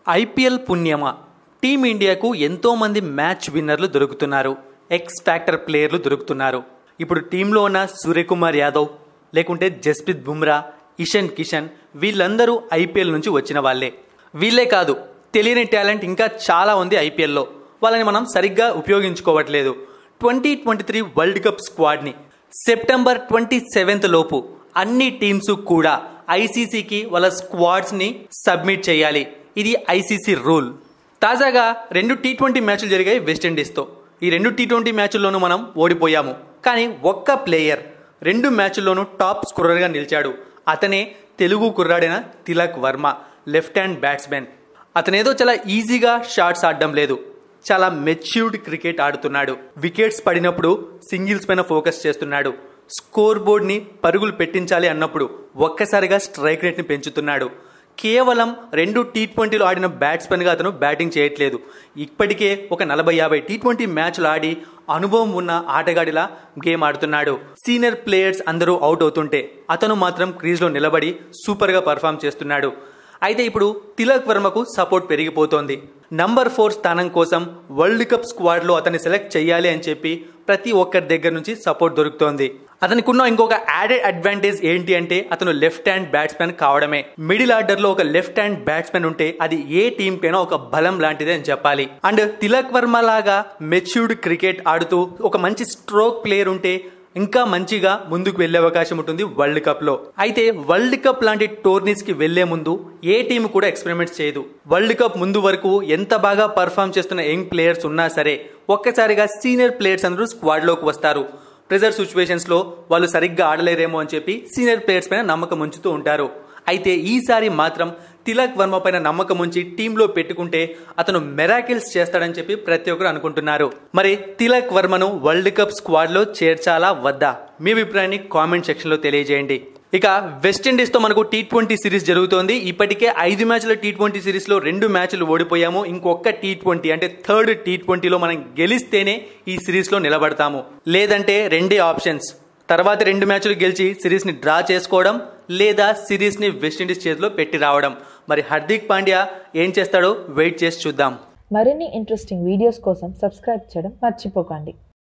IPL పుణ్యమా టీమిండియాకు ఎంతో మంది మ్యాచ్ విన్నర్లు దొరుకుతున్నారు ఎక్స్ ఫ్యాక్టర్ ప్లేయర్లు దొరుకుతున్నారు ఇప్పుడు టీంలో ఉన్న సూర్యకుమార్ యాదవ్ లేకుంటే జస్ప్రీత్ బుమ్రా ఇషన్ కిషన్ వీళ్ళందరూ ఐపీఎల్ నుంచి వచ్చిన వాళ్ళే వీళ్ళే కాదు తెలియని టాలెంట్ ఇంకా చాలా ఉంది ఐపీఎల్లో వాళ్ళని మనం సరిగ్గా ఉపయోగించుకోవట్లేదు twenty twenty three world cup స్క్వాడ్ని సెప్టెంబర్ ట్వంటీ సెవెంత్ లోపు అన్ని టీమ్స్ కూడా ఐసీసీకి వాళ్ళ స్క్వాడ్స్ని సబ్మిట్ చేయాలి ఇది ఐసీసీ రూల్ తాజాగా రెండు టీ ట్వంటీ మ్యాచ్లు జరిగాయి వెస్టిండీస్తో ఈ రెండు టీ ట్వంటీ మ్యాచ్ల్లోనూ మనం ఓడిపోయాము కానీ ఒక్క ప్లేయర్ రెండు మ్యాచ్ల్లోనూ టాప్ స్కోరర్గా నిలిచాడు అతనే తెలుగు కుర్రాడైన Tilak Varma left hand batsmen అతనేదో చాలా ఈజీగా షాట్స్ ఆడడం లేదు చాలా మెచ్యూర్డ్ క్రికెట్ ఆడుతున్నాడు వికెట్స్ పడినప్పుడు సింగిల్స్ పైన ఫోకస్ చేస్తున్నాడు స్కోర్ బోర్డ్ని పరుగులు పెట్టించాలి అన్నప్పుడు ఒక్కసారిగా స్ట్రైక్ రేట్ని పెంచుతున్నాడు కేవలం రెండు టీ ట్వంటీలో ఆడిన బ్యాట్స్మెన్గా అతను బ్యాటింగ్ చేయట్లేదు ఇప్పటికే ఒక నలభై యాభై టీ ట్వంటీ మ్యాచ్లు ఆడి అనుభవం ఉన్న ఆటగాడిలా గేమ్ ఆడుతున్నాడు సీనియర్ ప్లేయర్స్ అందరూ అవుట్ అవుతుంటే అతను మాత్రం క్రీజ్లో నిలబడి సూపర్గా పర్ఫామ్ చేస్తున్నాడు అయితే ఇప్పుడు తిలక్ వర్మకు సపోర్ట్ పెరిగిపోతోంది నంబర్ ఫోర్ స్థానం కోసం వరల్డ్ కప్ స్క్వాడ్లో అతన్ని సెలెక్ట్ చేయాలి అని చెప్పి ప్రతి ఒక్కరి దగ్గర నుంచి సపోర్ట్ దొరుకుతోంది అతనికి ఉన్న ఇంకొక యాడెడ్ అడ్వాంటేజ్ ఏంటి అంటే అతను లెఫ్ట్ హ్యాండ్ బ్యాట్స్మెన్ కావడమే మిడిల్ ఆర్డర్ లో ఒక లెఫ్ట్ హ్యాండ్ బ్యాట్స్మెన్ ఉంటే అది ఏ టీం కైనా ఒక బలం లాంటిదే అని చెప్పాలి అండ్ తిలక్ వర్మ లాగా మెచ్యూర్డ్ క్రికెట్ ఆడుతూ ఒక మంచి స్ట్రోక్ ప్లేయర్ ఉంటే ఇంకా మంచిగా ముందుకు వెళ్లే అవకాశం ఉంటుంది వరల్డ్ కప్ లో అయితే వరల్డ్ కప్ లాంటి టోర్నీస్ కి వెళ్లే ముందు ఏ టీం కూడా ఎక్స్పెరిమెంట్స్ చేయదు వరల్డ్ కప్ ముందు వరకు ఎంత బాగా పర్ఫామ్ చేస్తున్న యంగ్ ప్లేయర్స్ ఉన్నా సరే ఒక్కసారిగా సీనియర్ ప్లేయర్స్ అందరూ స్క్వాడ్ లోకి వస్తారు ప్రెజర్ సిచ్యువేషన్స్ లో వాళ్ళు సరిగ్గా ఆడలేరేమో అని చెప్పి సీనియర్ ప్లేయర్స్ పైన నమ్మకం ఉంచుతూ ఉంటారు అయితే ఈసారి మాత్రం తిలక్ వర్మ పైన నమ్మకం ఉంచి టీంలో పెట్టుకుంటే అతను మెరాకిల్స్ చేస్తాడని చెప్పి ప్రతి ఒక్కరు అనుకుంటున్నారు మరి తిలక్ వర్మను వరల్డ్ కప్ స్క్వాడ్ లో చేర్చాలా వద్దా మీ అభిప్రాయాన్ని కామెంట్ సెక్షన్ లో తెలియజేయండి ఇక వెస్టిండీస్ తో మనకు టీ ట్వంటీ సిరీస్ జరుగుతోంది ఇప్పటికే ఐదు మ్యాచ్ల టీ ట్వంటీ సిరీస్ లో రెండు మ్యాచ్లు ఓడిపోయాము ఇంకొక టీ ట్వంటీ అంటే థర్డ్ టీ ట్వంటీలో మనం గెలిస్తేనే ఈ సిరీస్ లో నిలబడతాము లేదంటే రెండే ఆప్షన్స్ తర్వాత రెండు మ్యాచ్లు గెలిచి సిరీస్ ని డ్రా చేసుకోవడం లేదా సిరీస్ ని వెస్టిండీస్ చేతిలో పెట్టి రావడం మరి హార్దిక్ పాండ్యా ఏం చేస్తాడో వెయిట్ చేసి చూద్దాం మరిన్ని ఇంట్రెస్టింగ్ వీడియోస్ కోసం సబ్స్క్రైబ్ చేయడం మర్చిపోకండి